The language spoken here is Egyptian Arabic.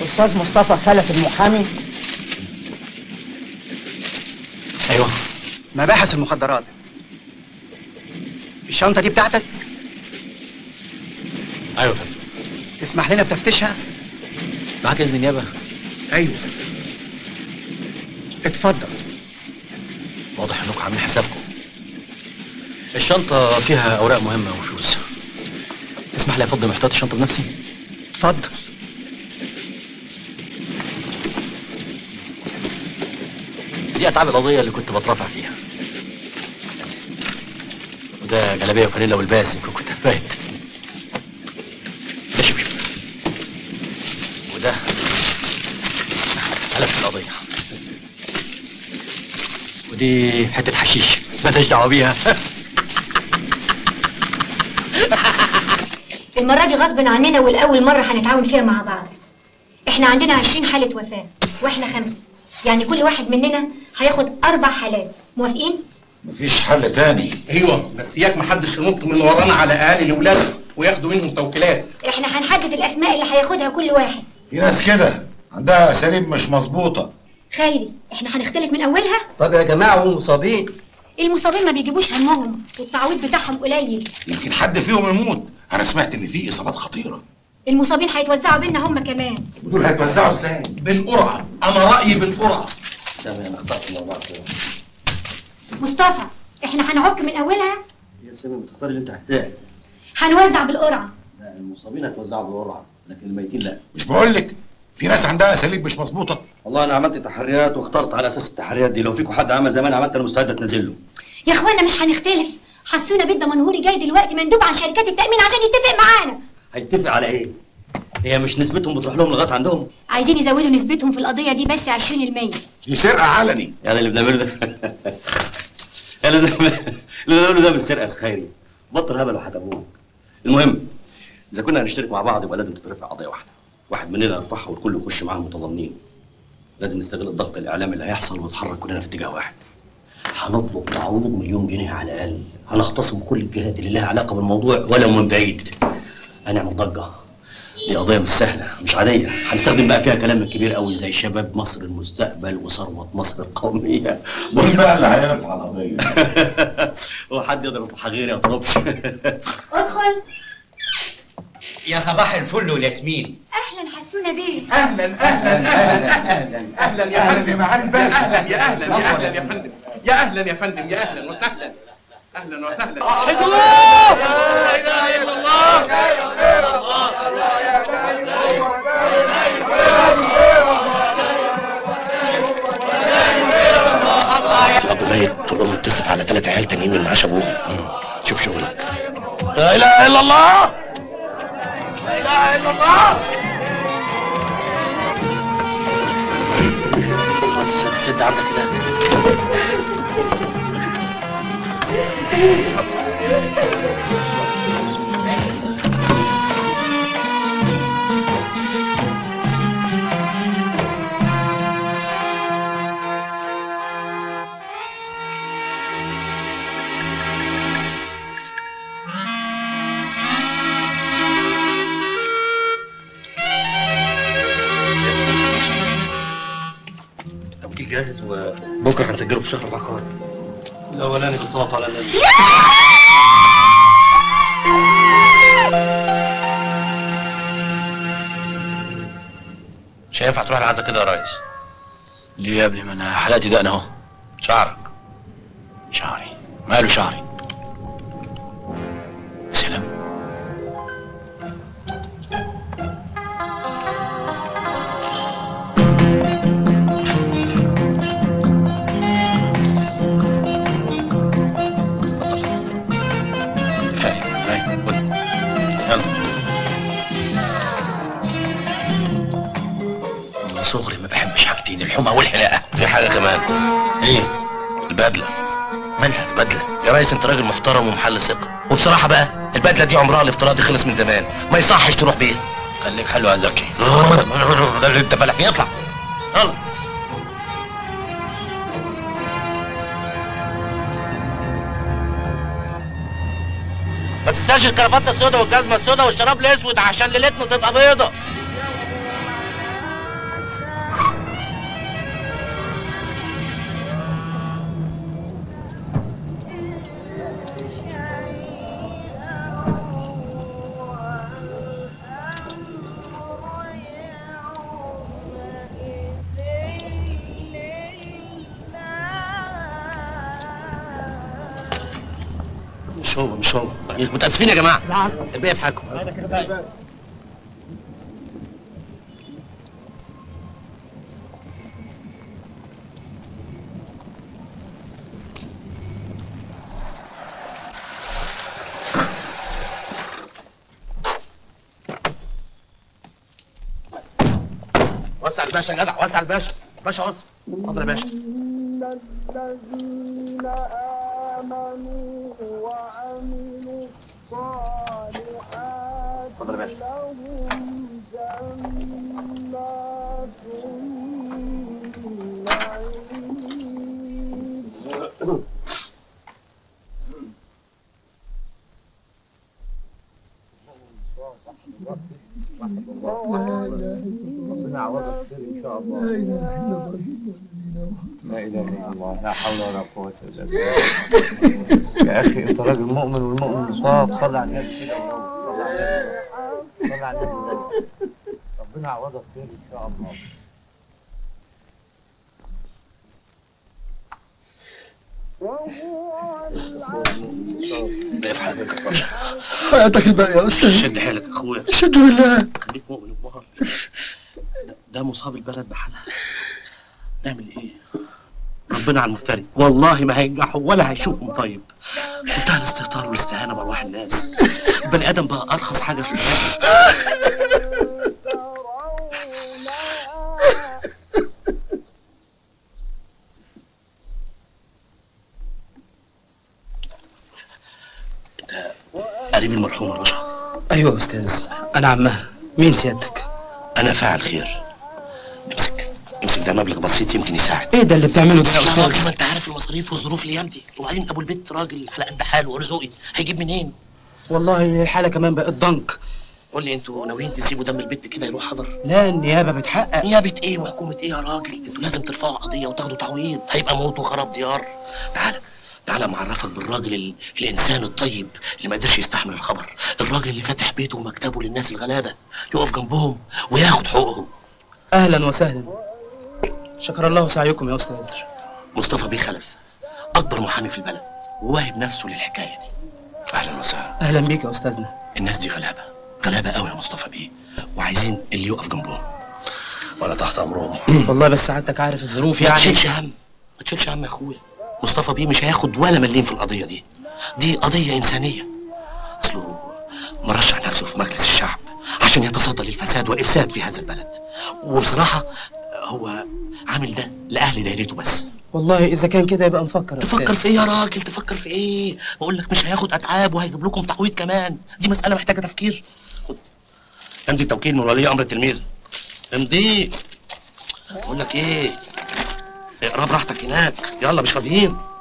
الاستاذ مصطفى خلف المحامي ايوه مباحث المخدرات الشنطه دي بتاعتك ايوه يا فندم تسمح لنا بتفتشها معاك اذن نيابه ايوه اتفضل واضح انكم عاملين حسابكم الشنطه فيها اوراق مهمه وفلوس تسمح لي افضي محتوى الشنطه بنفسي اتفضل دي اتعاب القضيه اللي كنت بترافع فيها وده جلابيه وفانيلا والباس يمكن كنت بايت ده شبشب وده ملف القضيه ودي حته حشيش مالهاش دعوه بيها المرة دي غصب عننا والأول مرة هنتعاون فيها مع بعض احنا عندنا عشرين حالة وفاة واحنا خمسة يعني كل واحد مننا هياخد أربع حالات موافقين؟ مفيش حل تاني ايوه بس اياك محدش ينط من ورانا على اهالي لاولاده وياخدوا منهم توكيلات احنا هنحدد الأسماء اللي هياخدها كل واحد في ناس كده عندها اساليب مش مظبوطه خيري احنا هنختلف من أولها طب يا جماعه والمصابين المصابين ما بيجيبوش همهم والتعويض بتاعهم قليل يمكن حد فيهم يموت انا سمعت ان في اصابات خطيره المصابين هيتوزعوا بينا هم كمان ودول هيتوزعوا ازاي بالقرعه انا رايي بالقرعه سامي انا اخترت الموضوع كده مصطفى احنا هنعك من أولها يا سامي بتختار اللي انت محتاج هنوزع بالقرعة لا المصابين هتوزعوا بالقرعه لكن الميتين لا مش بقول لك في ناس عندها اساليب مش مظبوطه والله انا عملت تحريات واخترت على اساس التحريات دي لو فيكم حد عمل زي ما انا عملت انا مستعد اتنازل له يا اخوانا مش هنختلف حسونا بيت منهوري جاي دلوقتي مندوب عن شركات التأمين عشان يتفق معانا هيتفق على ايه هي مش نسبتهم بتروح لهم لغايه عندهم عايزين يزودوا نسبتهم في القضية دي بس 20% دي سرقه علني يعني اللي بنعمله ده يعني اللي بنعمله اللي بنعمله ده مش سرقه خيري بطل هبل وحتبوك المهم اذا كنا هنشترك مع بعض يبقى لازم تترفع قضيه واحده واحد مننا يرفعها والكل يخش معاه متضامنين لازم نستغل الضغط الاعلامي اللي هيحصل ونتحرك كلنا في اتجاه واحد هنطلب تعويض مليون جنيه على الاقل هنختصم كل الجهات اللي لها علاقه بالموضوع ولو من بعيد هنعمل ضجه دي قضيه مش سهله مش عاديه هنستخدم بقى فيها كلام كبير قوي زي شباب مصر المستقبل وثروه مصر القوميه مين بقى اللي هيرفع القضيه هو حد يضرب في حغير يا طربش ادخل يا صباح الفل والياسمين اهلا حسونا بيه اهلا اهلا اهلا اهلا اهلا يا فندم يا اهلا يا اهلا يا اهلا يا فندم يا اهلا يا فندم يا اهلا وسهلا اهلا وسهلا لا اله الا الله الاب ميت والام بتصرف على ثلاث عيال تانيين من معاش ابوهم شوف شغلك لا اله الا الله لا اله الا الله خلاص سد عندك كده التوكيل جاهز وبكره هنسجله في شهر العقاري الاولاني بالصلاه على النبي مش هينفع تروح العزا كده يا ريس ليه يا ابني ما انا حلقت دقن اهو شعرك شعري ماله شعري سلام كفايه كفايه خد. يلا من صغري ما بحبش حاجتين الحمى والحلاقه في حاجه كمان ايه البدله مالها البدله يا ريس انت راجل محترم ومحل ثقه وبصراحه بقى البدله دي عمرها الافتراضي خلص من زمان ما يصحش تروح بيها خليك حلو يا زكي ده اللي انت فلاح فيه اطلع يلا ما تنساش الكرافته السوداء والجزمه السوداء والشراب الاسود عشان ليلتنا تبقى بيضه مش هو متاسفين يا جماعه الباقي في حالكم وسع الباشا يا جدع وسع الباشا باشا وسع اتفضل يا باشا اتفضل يا باشا لا اله الا الله لا حول ولا قوه الا بالله يا اخي انت راجل مؤمن والمؤمن مصاب صلي على النبي كده ونور صلي على النبي صلي على النبي ونور. ربنا يعوضك خير ان شاء الله الباقي في حالك يا باشا حياتك الباقي يا استاذ شد حيلك يا اخويا شد بالله خليك مؤمن ومهر ده مصاب البلد بحالها نعمل ايه ربنا على المفتري والله ما هينجحوا ولا هيشوفهم طيب منتهى الاستهتار والاستهانه بارواح الناس البني ادم بقى ارخص حاجه في البلد ده قريب المرحوم يا باشا ايوه يا استاذ انا عمها مين سيادتك انا فاعل خير امسك امسك ده مبلغ بسيط يمكن يساعد ايه ده اللي بتعمله ده يا يا راجل ما استاذ انت عارف المصاريف والظروف الايام دي وبعدين ابو البيت راجل على قد حاله ورزقي هيجيب منين والله الحاله كمان بقت ضنك قول لي انتوا ناويين تسيبوا دم البت كده يروح حضر لا النيابه بتحقق نيابه ايه وحكومه ايه يا راجل انتوا لازم ترفعوا قضيه وتاخدوا تعويض هيبقى موت وخراب ديار تعال تعال معرفك بالراجل ال... الانسان الطيب اللي ما قدرش يستحمل الخبر الراجل اللي فاتح بيته ومكتبه للناس الغلابه يقف جنبهم وياخد حقوقهم اهلا وسهلا شكر الله سعيكم يا استاذ مصطفى بيه خلف اكبر محامي في البلد وواهب نفسه للحكايه دي اهلا وسهلا اهلا بيك يا استاذنا الناس دي غلابه غلابه قوي يا مصطفى بيه وعايزين اللي يقف جنبهم وانا تحت امرهم والله بس سعادتك عارف الظروف ما يعني تشيلش هم ما تشيلش هم يا اخويا مصطفى بيه مش هياخد ولا مليم في القضيه دي دي قضيه انسانيه اصله مرشح نفسه في مجلس الشعب عشان يتصدى للفساد والافساد في هذا البلد وبصراحه هو عامل ده لاهل دايرته بس والله اذا كان كده يبقى نفكر يا تفكر أستاذ. في ايه يا راجل تفكر في ايه بقول لك مش هياخد اتعاب وهيجيب لكم تعويض كمان دي مساله محتاجه تفكير خد امضي توكيل من ولي امر التلميذ امضي بقول لك ايه اقرا براحتك هناك يلا مش فاضيين